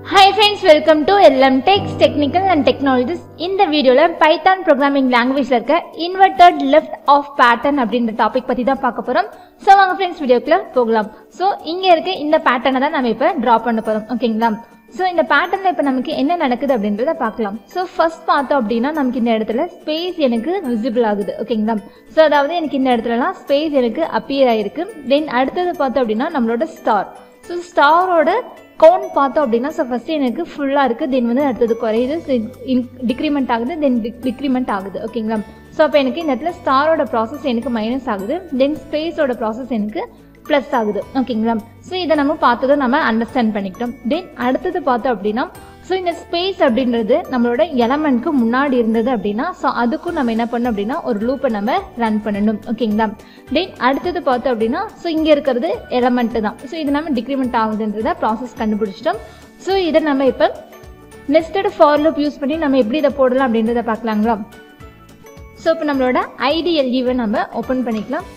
hi friends welcome to LM techs technical and technologies இந்த வீடியோவில் Python programming லாங்குவேஜில் இருக்க இன்வெர்டட் லெஃப்ட் ஆஃப் பேட்டர்ன் அப்படின்ற டாபிக் பற்றி தான் பார்க்க போகிறோம் ஸோ வாங்க ஃப்ரெண்ட்ஸ் வீடியோக்குள்ள போகலாம் ஸோ இங்கே இருக்க இந்த பேட்டர்னை தான் நம்ம இப்போ ட்ரா பண்ண போகிறோம் ஓகேங்களா ஸோ இந்த பேட்டர்னில் இப்போ நமக்கு என்ன நடக்குது அப்படின்றத பார்க்கலாம் ஸோ ஃபர்ஸ்ட் பார்த்தோம் அப்படின்னா நமக்கு இந்த இடத்துல ஸ்பேஸ் எனக்கு விசிபிள் ஆகுது ஓகேங்களா ஸோ அதாவது எனக்கு இந்த இடத்துலலாம் ஸ்பேஸ் எனக்கு அப்பியர் ஆயிருக்கு தென் அடுத்தது பார்த்தோம் அப்படின்னா நம்மளோட ஸ்டார் ஸோ ஸ்டாரோட கவுண்ட் பார்த்தோம் அப்படின்னா ஸோ ஃபஸ்ட்டு எனக்கு ஃபுல்லாக இருக்குது தென் வந்து அடுத்தது குறையுது டிக்ரிமெண்ட் ஆகுது தென் டிக்ரிமெண்ட் ஆகுது ஓகேங்களா ஸோ அப்போ எனக்கு இந்த இடத்துல ஸ்டாரோட ப்ராசஸ் எனக்கு மைனஸ் ஆகுது தென் ஸ்பேஸோட ப்ராசஸ் எனக்கு ப்ளஸ் ஆகுது ஓகேங்களா ஸோ இதை நம்ம பார்த்ததும் நம்ம அண்டர்ஸ்டாண்ட் பண்ணிக்கிட்டோம் தென் அடுத்தது பார்த்தோம் அப்படின்னா ஸோ இந்த ஸ்பேஸ் அப்படின்றது நம்மளோட எலமெண்ட்க்கு முன்னாடி இருந்தது அப்படின்னா ஸோ அதுக்கும் நம்ம என்ன பண்ணணும் அப்படின்னா ஒரு லூப்பை நம்ம ரன் பண்ணணும் ஓகேங்களா தென் அடுத்தது பார்த்தோம் அப்படின்னா ஸோ இங்கே இருக்கிறது எலமெண்ட் தான் ஸோ இது நம்ம டிக்ரிமெண்ட் ஆகுதுன்றத ப்ராசஸ் கண்டுபிடிச்சிட்டோம் ஸோ இதை நம்ம இப்போ நெஸ்டட் ஃபார் லூப் யூஸ் பண்ணி நம்ம எப்படி இதை போடலாம் அப்படின்றத பார்க்கலாங்களா ஸோ இப்போ நம்மளோட ஐடிஎல்இவை நம்ம ஓப்பன் பண்ணிக்கலாம்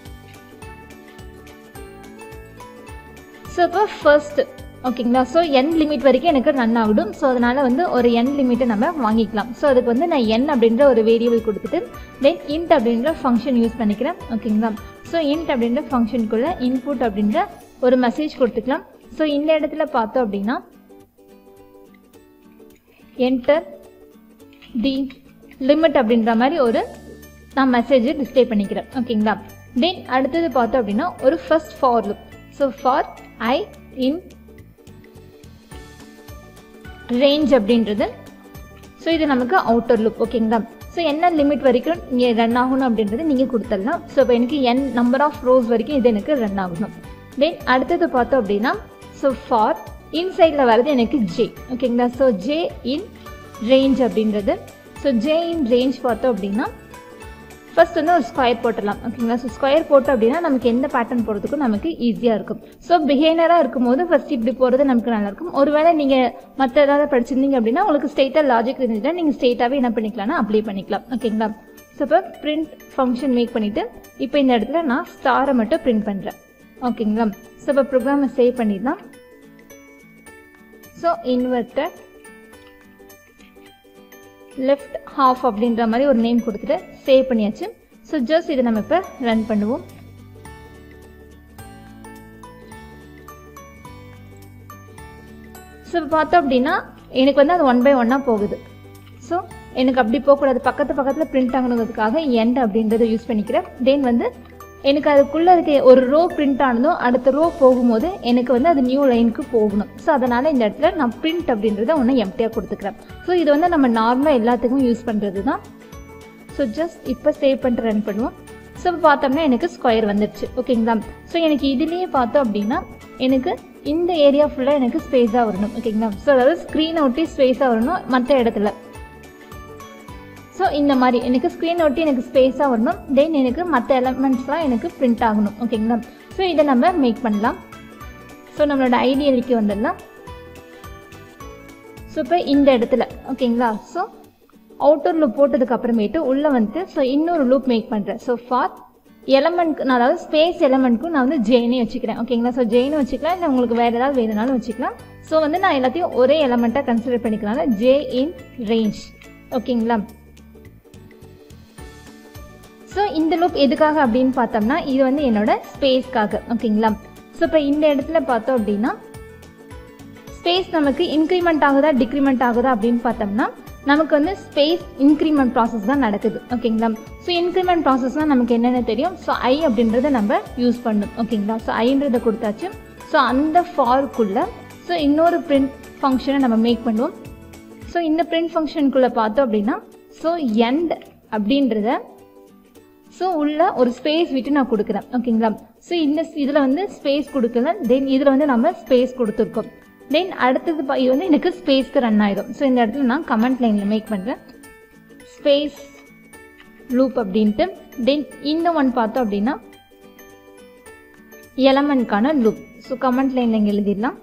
ஸோ இப்போ ஃபர்ஸ்ட் ஓகேங்களா ஸோ என் லிமிட் வரைக்கும் எனக்கு ரன் ஆகிடும் ஸோ அதனால் வந்து ஒரு என் லிமிட்டை நம்ம வாங்கிக்கலாம் ஸோ அதுக்கு வந்து நான் என் அப்படின்ற ஒரு வேரியபிள் கொடுத்துட்டு தென் இன்ட் அப்படின்ற ஃபங்க்ஷன் யூஸ் பண்ணிக்கிறேன் ஓகேங்களா ஸோ இன்ட் அப்படின்ற ஃபங்க்ஷனுக்குள்ளே இன்புட் அப்படின்ற ஒரு மெசேஜ் கொடுத்துக்கலாம் ஸோ இந்த இடத்துல பார்த்தோம் அப்படின்னா என்டர் தி லிமிட் அப்படின்ற மாதிரி ஒரு நான் மெசேஜ் டிஸ்பிளே பண்ணிக்கிறேன் ஓகேங்களா தென் அடுத்தது பார்த்தோம் அப்படின்னா ஒரு first for loop so for I in range அப்படின்றது ஸோ இது நமக்கு அவுட்டர் லுக் ஓகேங்களா ஸோ என்ன லிமிட் வரைக்கும் இங்கே ரன் ஆகணும் அப்படின்றது நீங்கள் கொடுத்துடலாம் ஸோ இப்போ எனக்கு என் நம்பர் ஆஃப் ரோஸ் வரைக்கும் இது எனக்கு ரன் ஆகணும் தென் அடுத்தது பார்த்தோம் அப்படின்னா ஸோ ஃபார் இன்சைடில் வர்றது எனக்கு ஜே ஓகேங்களா ஸோ ஜே இன் ரேஞ்ச் அப்படின்றது ஸோ ஜே இன் ரேஞ்ச் பார்த்தோம் அப்படின்னா ஃபர்ஸ்ட் வந்து ஒரு ஸ்கொயர் போட்டுடலாம் ஓகேங்களா ஸோ ஸ்கொயர் போட்டோம் அப்படின்னா நமக்கு எந்த பேட்டர்ன் போடுறதுக்கும் நமக்கு ஈஸியாக இருக்கும் ஸோ பிஹேனராக இருக்கும்போது ஃபர்ஸ்ட் இப்படி போகிறது நமக்கு நல்லாயிருக்கும் ஒருவேளை நீங்கள் மற்ற ஏதாவது படிச்சிருந்தீங்க அப்படின்னா உங்களுக்கு ஸ்ட்ரெயிட்டாக லாஜிக் இருந்துச்சுன்னா நீங்கள் ஸ்ட்ரெயிட்டாகவே என்ன பண்ணிக்கலாம்னா அப்ளை பண்ணிக்கலாம் ஓகேங்களா ஸோ இப்போ பிரிண்ட் ஃபங்க்ஷன் மேக் பண்ணிவிட்டு இப்போ இந்த இடத்துல நான் ஸ்டாரை மட்டும் பிரிண்ட் பண்ணுறேன் ஓகேங்களா ஸோ இப்போ ப்ரோக்ராமை சேவ் பண்ணிடலாம் ஸோ இன்வெர்டட் லெஃப்ட் ஹாஃப் அப்படின்ற மாதிரி ஒரு நேம் கொடுத்துட்டு சேவ் பண்ணியாச்சு ஸோ ஜஸ்ட் இதை நம்ம இப்போ ரன் பண்ணுவோம் ஸோ இப்போ பார்த்தோம் அப்படின்னா எனக்கு வந்து அது ஒன் பை ஒன்னாக போகுது ஸோ எனக்கு அப்படி போகக்கூடாது பக்கத்து பக்கத்தில் பிரிண்ட் ஆகணுங்கிறதுக்காக எண்ட் அப்படின்றத யூஸ் பண்ணிக்கிறேன் தென் வந்து எனக்கு அதுக்குள்ளே இருக்க ஒரு ரோ பிரிண்ட் ஆனதும் அடுத்த ரோ போகும்போது எனக்கு வந்து அது நியூ லைனுக்கு போகணும் ஸோ அதனால் இந்த இடத்துல நான் பிரிண்ட் அப்படின்றத ஒன்று எம்டியாக கொடுத்துக்கிறேன் ஸோ இது வந்து நம்ம நார்மலாக எல்லாத்துக்கும் யூஸ் பண்ணுறது தான் ஸோ ஜஸ்ட் இப்போ சேவ் பண்ணிட்டு ரன் பண்ணுவோம் ஸோ பார்த்தோம்னா எனக்கு ஸ்கொயர் வந்துடுச்சு ஓகேங்களா ஸோ எனக்கு இதுலேயே பார்த்தோம் அப்படின்னா எனக்கு இந்த ஏரியா ஃபுல்லாக எனக்கு ஸ்பேஸாக வரணும் ஓகேங்களா ஸோ அதாவது ஸ்க்ரீனை ஒட்டி ஸ்பேஸாக வரணும் மற்ற இடத்துல ஸோ இந்த மாதிரி எனக்கு ஸ்க்ரீன் ஒட்டி எனக்கு ஸ்பேஸாக வரணும் தென் எனக்கு மற்ற எலமெண்ட்ஸ்லாம் எனக்கு பிரிண்ட் ஆகணும் ஓகேங்களா ஸோ இதை நம்ம மேக் பண்ணலாம் ஸோ நம்மளோட ஐடியலுக்கு வந்துடலாம் ஸோ இப்போ இந்த இடத்துல ஓகேங்களா ஸோ அவுட்டர் லூப் போட்டதுக்கு அப்புறமேட்டு உள்ளே வந்துட்டு ஸோ இன்னொரு லூப் மேக் பண்ணுறேன் ஸோ ஃபார் எலமெண்ட்க்கு நான் அதாவது ஸ்பேஸ் எலமெண்ட்க்கும் நான் வந்து ஜெயினே வச்சுக்கிறேன் ஓகேங்களா ஸோ ஜெயினும் வச்சுக்கலாம் இல்லை உங்களுக்கு வேறு ஏதாவது வேணுனாலும் வச்சுக்கலாம் ஸோ வந்து நான் எல்லாத்தையும் ஒரே எலமெண்ட்டாக கன்சிடர் பண்ணிக்கலாம் ஜே இன் ரேஞ்ச் ஓகேங்களா ஸோ இந்த லூப் எதுக்காக அப்படின்னு பார்த்தோம்னா இது வந்து என்னோட ஸ்பேஸ்க்காக ஓகேங்களா ஸோ இப்போ இந்த இடத்துல பார்த்தோம் அப்படின்னா ஸ்பேஸ் நமக்கு இன்க்ரிமெண்ட் ஆகுதா டிக்ரிமெண்ட் ஆகுதா அப்படின்னு பார்த்தோம்னா நமக்கு வந்து ஸ்பேஸ் இன்க்ரிமெண்ட் ப்ராசஸ் தான் நடக்குது ஓகேங்களா ஸோ இன்க்ரிமெண்ட் ப்ராசஸ்னால் நமக்கு என்னென்ன தெரியும் ஸோ ஐ அப்படின்றத நம்ம யூஸ் பண்ணும் ஓகேங்களா ஸோ ஐன்றதை கொடுத்தாச்சு ஸோ அந்த ஃபார்க்குள்ளே ஸோ இன்னொரு பிரிண்ட் ஃபங்க்ஷனை நம்ம மேக் பண்ணுவோம் ஸோ இந்த பிரிண்ட் ஃபங்க்ஷனுக்குள்ளே பார்த்தோம் அப்படின்னா ஸோ எண்ட் அப்படின்றத ஸோ உள்ள ஒரு ஸ்பேஸ் விட்டு நான் கொடுக்குறேன் ஓகேங்களா ஸோ இந்த இதில் வந்து ஸ்பேஸ் கொடுக்கல தென் இதில் வந்து நம்ம ஸ்பேஸ் கொடுத்துருக்கோம் தென் அடுத்தது இது வந்து எனக்கு ஸ்பேஸ்க்கு ரன் ஆயிடும் ஸோ இந்த இடத்துல நான் கமெண்ட் லைனில் மேக் பண்ணுறேன் ஸ்பேஸ் லூப் அப்படின்ட்டு தென் இந்த ஒன் பார்த்தோம் அப்படின்னா எலமெண்ட்கான லூப் ஸோ கமெண்ட் லைனில் இங்கே எழுதிடலாம்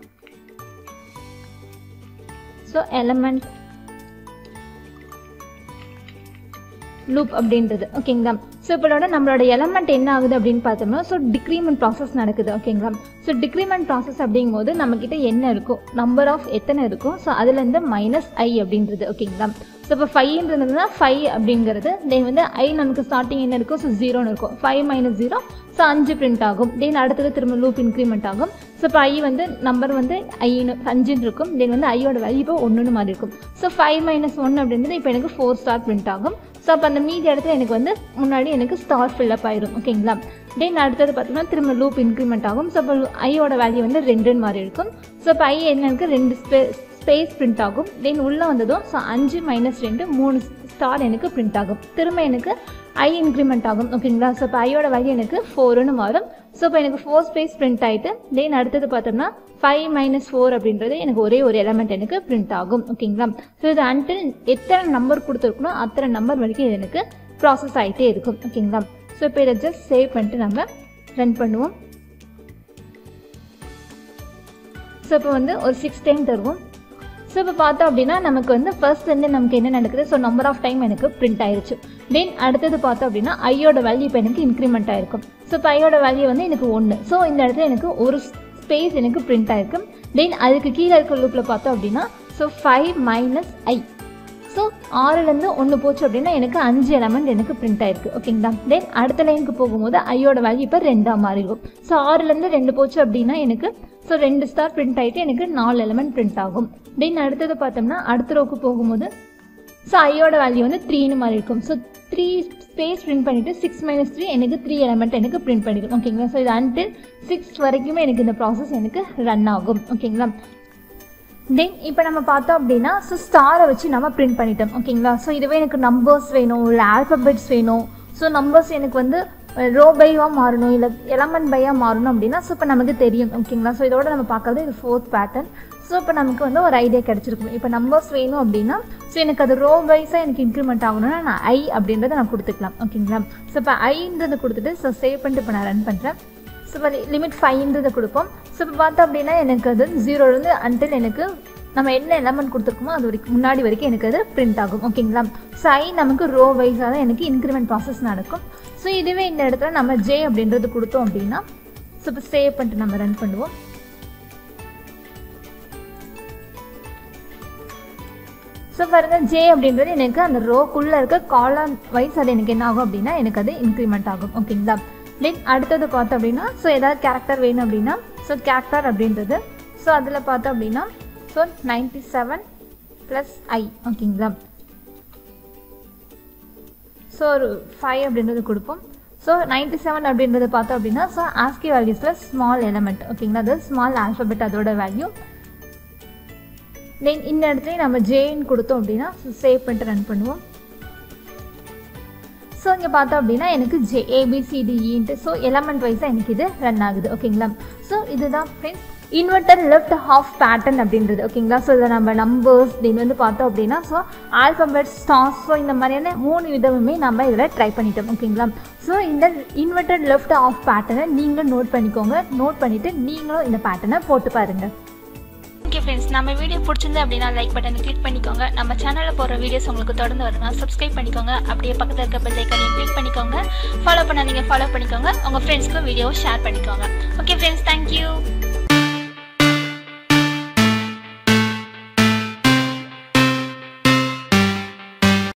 ஸோ எலமெண்ட் லூப் அப்படின்றது ஓகேங்களா ஸோ இப்போட நம்மளோட எலமெண்ட் என்ன ஆகுது அப்படின்னு பார்த்தோம்னா ஸோ டிக்ரிமெண்ட் ப்ராசஸ் நடக்குது ஓகேங்களா ஸோ டிக்ரிமெண்ட் ப்ராசஸ் அப்படிங்கும்போது நம்மக்கிட்ட என்ன இருக்கும் நம்பர் ஆஃப் எத்தனை இருக்கும் ஸோ அதுலேருந்து மைனஸ் ஐ அப்படின்றது ஓகேங்களா ஸோ இப்போ ஃபைவ்ன்றதுனா ஃபைவ் அப்படிங்கிறது தென் வந்து ஐ நமக்கு ஸ்டார்டிங் என்ன இருக்கும் ஸோ ஜீரோன்னு இருக்கும் ஃபைவ் மைனஸ் ஜீரோ ஸோ அஞ்சு பிரிண்ட் ஆகும் தென் அடுத்தது திரும்ப லூப் இன்க்ரிமெண்ட் ஆகும் ஸோ இப்போ ஐ வந்து நம்பர் வந்து ஐன்னு அஞ்சுன்னு இருக்கும் தென் வந்து ஐயோட வேல்யூ இப்போ ஒன்றுன்னு மாதிரி இருக்கும் ஸோ ஃபைவ் மைனஸ் ஒன் அப்படின்றது இப்போ எனக்கு ஃபோர் ஸ்டார் பிரிண்ட் ஆகும் ஸோ அப்போ அந்த மீதி இடத்துல எனக்கு வந்து முன்னாடி எனக்கு ஸ்டார் ஃபில்லப் ஆயிரும் ஓகேங்களா தென் அடுத்தது பார்த்தோம்னா திரும்ப லூப் இன்க்ரிமெண்ட் ஆகும் ஸோ இப்போ ஐயோட வேல்யூ வந்து ரெண்டுன்னு மாதிரி இருக்கும் ஸோ இப்போ ஐ என்ன இருக்குது ரெண்டு ஸ்பே ஸ்பேஸ் பிரிண்ட் ஆகும் தென் உள்ளே வந்ததும் ஸோ அஞ்சு மைனஸ் ரெண்டு மூணு ஸ்டார் எனக்கு பிரிண்ட் ஆகும் திரும்ப எனக்கு ஐ இன்க்ரிமெண்ட் ஆகும் ஓகேங்களா ஸோ இப்போ ஐயோட வேல்யூ எனக்கு ஃபோருன்னு மாறும் ஸோ இப்போ எனக்கு ஃபோர் ஸ்பேஸ் பிரிண்ட் ஆகிட்டு தென் அடுத்தது பார்த்தோம்னா ஃபைவ் மைனஸ் ஃபோர் அப்படின்றது எனக்கு ஒரே ஒரு எலமெண்ட் எனக்கு பிரிண்ட் ஆகும் ஓகேங்களா ஸோ இது அன்டில் எத்தனை நம்பர் கொடுத்துருக்கணும் அத்தனை நம்பர் வரைக்கும் இது எனக்கு ப்ராசஸ் ஆகிட்டே இருக்கும் ஓகேங்களா ஸோ இப்போ இதை ஜஸ்ட் சேவ் பண்ணிட்டு நம்ம ரன் பண்ணுவோம் ஸோ இப்போ வந்து ஒரு சிக்ஸ் டைம் தருவோம் ஸோ இப்போ பார்த்தோம் அப்படின்னா நமக்கு வந்து ஃபர்ஸ்ட் வந்து நமக்கு என்ன நடக்குது ஸோ நம்பர் ஆஃப் டைம் எனக்கு பிரிண்ட் ஆயிருச்சு தென் அடுத்தது பார்த்தோம் அப்படின்னா ஐயோட வேல்யூ இப்போ எனக்கு இன்க்ரிமெண்ட் ஆயிருக்கும் ஸோ இப்போ ஐயோட வேல்யூ வந்து எனக்கு ஒன்று ஸோ இந்த இடத்துல எனக்கு ஒரு ஸ்பேஸ் எனக்கு பிரிண்ட் ஆயிருக்கும் தென் அதுக்கு கீழே இருக்க லூப்பில் பார்த்தோம் அப்படின்னா so five minus I so ஆறுலேருந்து ஒன்று போச்சு அப்படின்னா எனக்கு அஞ்சு எலமெண்ட் எனக்கு பிரிண்ட் ஆயிருக்கு ஓகேங்களா தென் அடுத்த லைனுக்கு போகும்போது ஐயோட வேல்யூ இப்போ ரெண்டாக மாறிடும் ஸோ ஆறுலேருந்து ரெண்டு போச்சு அப்படின்னா எனக்கு ஸோ ரெண்டு ஸ்டார் பிரிண்ட் ஆகிட்டு எனக்கு நாலு எலமெண்ட் பிரிண்ட் ஆகும் தென் அடுத்தது பார்த்தோம்னா அடுத்த ரோக்கு போகும்போது ஸோ ஐயோட வேல்யூ வந்து த்ரீன்னு மாதிரி இருக்கும் ஸோ த்ரீ ஸ்பேஸ் பிரிண்ட் பண்ணிவிட்டு சிக்ஸ் மைனஸ் த்ரீ எனக்கு த்ரீ எலமெண்ட் எனக்கு பிரிண்ட் பண்ணிடும் ஓகேங்களா ஸோ இது அன்டில் சிக்ஸ் வரைக்குமே எனக்கு இந்த ப்ராசஸ் எனக்கு ரன் ஆகும் ஓகேங்களா தென் இப்போ நம்ம பார்த்தோம் அப்படின்னா ஸோ ஸ்டாரை வச்சு நம்ம பிரிண்ட் பண்ணிட்டோம் ஓகேங்களா ஸோ இதுவே எனக்கு நம்பர்ஸ் வேணும் இல்லை ஆல்ஃபபெட்ஸ் வேணும் ஸோ நம்பர்ஸ் எனக்கு வந்து ரோ பையாக மாறணும் இல்லை எலமெண்ட் பையாக மாறணும் அப்படின்னா ஸோ இப்போ நமக்கு தெரியும் ஓகேங்களா ஸோ இதோட நம்ம பார்க்கறது இது ஃபோர்த் பேட்டர்ன் ஸோ இப்போ நமக்கு வந்து ஒரு ஐடியா கிடச்சிருக்கும் இப்போ நம்பர்ஸ் வேணும் அப்படின்னா ஸோ எனக்கு அது ரோ வைஸாக எனக்கு இன்க்ரிமெண்ட் ஆகணும்னா நான் ஐ அப்படின்றத நான் கொடுத்துக்கலாம் ஓகேங்களா ஸோ இப்போ ஐன்றதை கொடுத்துட்டு ஸோ சேவ் பண்ணிட்டு இப்போ நான் ரன் பண்ணுறேன் ஸோ இப்போ லிமிட் ஃபைவ்ன்றதை கொடுப்போம் ஸோ இப்போ பார்த்தோம் அப்படின்னா எனக்கு அது ஜீரோலேருந்து அன்டில் எனக்கு நம்ம என்ன எலமெண்ட் கொடுத்துருக்கோமோ அது வரைக்கும் முன்னாடி வரைக்கும் எனக்கு அது பிரிண்ட் ஆகும் ஓகேங்களா ஸோ ஐ நமக்கு ரோ வைஸாக தான் எனக்கு இன்க்ரிமெண்ட் ப்ராசஸ் நடக்கும் ஸோ இதுவே இந்த இடத்துல நம்ம ஜே அப்படின்றது கொடுத்தோம் அப்படின்னா ஸோ இப்போ சேவ் பண்ணிட்டு நம்ம ரன் பண்ணுவோம் ஸோ பாருங்க ஜே அப்படின்றது எனக்கு அந்த ரோக்குள்ளே இருக்க காலம் வைஸ் அது எனக்கு என்ன ஆகும் அப்படின்னா எனக்கு அது இன்க்ரிமெண்ட் ஆகும் ஓகேங்களா தென் அடுத்தது பார்த்தோம் அப்படின்னா ஸோ ஏதாவது கேரக்டர் வேணும் அப்படின்னா ஸோ கேரக்டர் அப்படின்றது ஸோ அதில் பார்த்தோம் அப்படின்னா so ninety seven plus I ஓகேங்களா ஸோ ஒரு ஃபைவ் அப்படின்றது கொடுப்போம் ஸோ நைன்டி செவன் அப்படின்றது பார்த்தோம் அப்படின்னா ஸோ ஆஸ்கி வேல்யூஸில் ஸ்மால் எலமெண்ட் ஓகேங்களா அது ஸ்மால் ஆல்ஃபபெட் அதோட வேல்யூ தென் இந்த இடத்துலையும் நம்ம ஜேன்னு கொடுத்தோம் அப்படின்னா சேவ் பண்ணிட்டு ரன் பண்ணுவோம் ஸோ இங்கே பார்த்தோம் அப்படின்னா எனக்கு ஜே ஏபிசிடிஇன்ட்டு ஸோ எலமெண்ட் வைஸாக எனக்கு இது ரன் ஆகுது ஓகேங்களா ஸோ இதுதான் friends inverter left half pattern அப்படின்றது ஓகேங்களா ஸோ இதை நம்ம நம்பர்ஸ் தென் வந்து பார்த்தோம் அப்படின்னா ஸோ ஆல்ஃபபெட் ஸ்டார்ஸ் ஸோ இந்த மாதிரியான மூணு விதமுமே நம்ம இதில் ட்ரை பண்ணிட்டோம் ஓகேங்களா ஸோ இந்த இன்வெர்டர் லெஃப்ட் ஆஃப் பேட்டர்னை நீங்களும் நோட் பண்ணிக்கோங்க நோட் பண்ணிவிட்டு நீங்களும் இந்த பேட்டர்னை போட்டு பாருங்கள் ஓகே ஃப்ரெண்ட்ஸ் நம்ம வீடியோ பிடிச்சிருந்து அப்படின்னா லைக் பட்டனை கிளிக் பண்ணிக்கோங்க நம்ம சேனலில் போகிற வீடியோஸ் உங்களுக்கு தொடர்ந்து வரணும் சப்ஸ்கிரைப் பண்ணிக்கோங்க அப்படியே பக்கத்தில் இருக்க பெல் ஐக்கனையும் கிளிக் பண்ணிக்கோங்க ஃபாலோ பண்ண நீங்கள் ஃபாலோ பண்ணிக்கோங்க உங்கள் ஃப்ரெண்ட்ஸ்க்கும் வீடியோவை ஷேர் பண்ணிக்கோங்க ஓகே ஃப்ரெண்ட்ஸ் தேங்க்யூ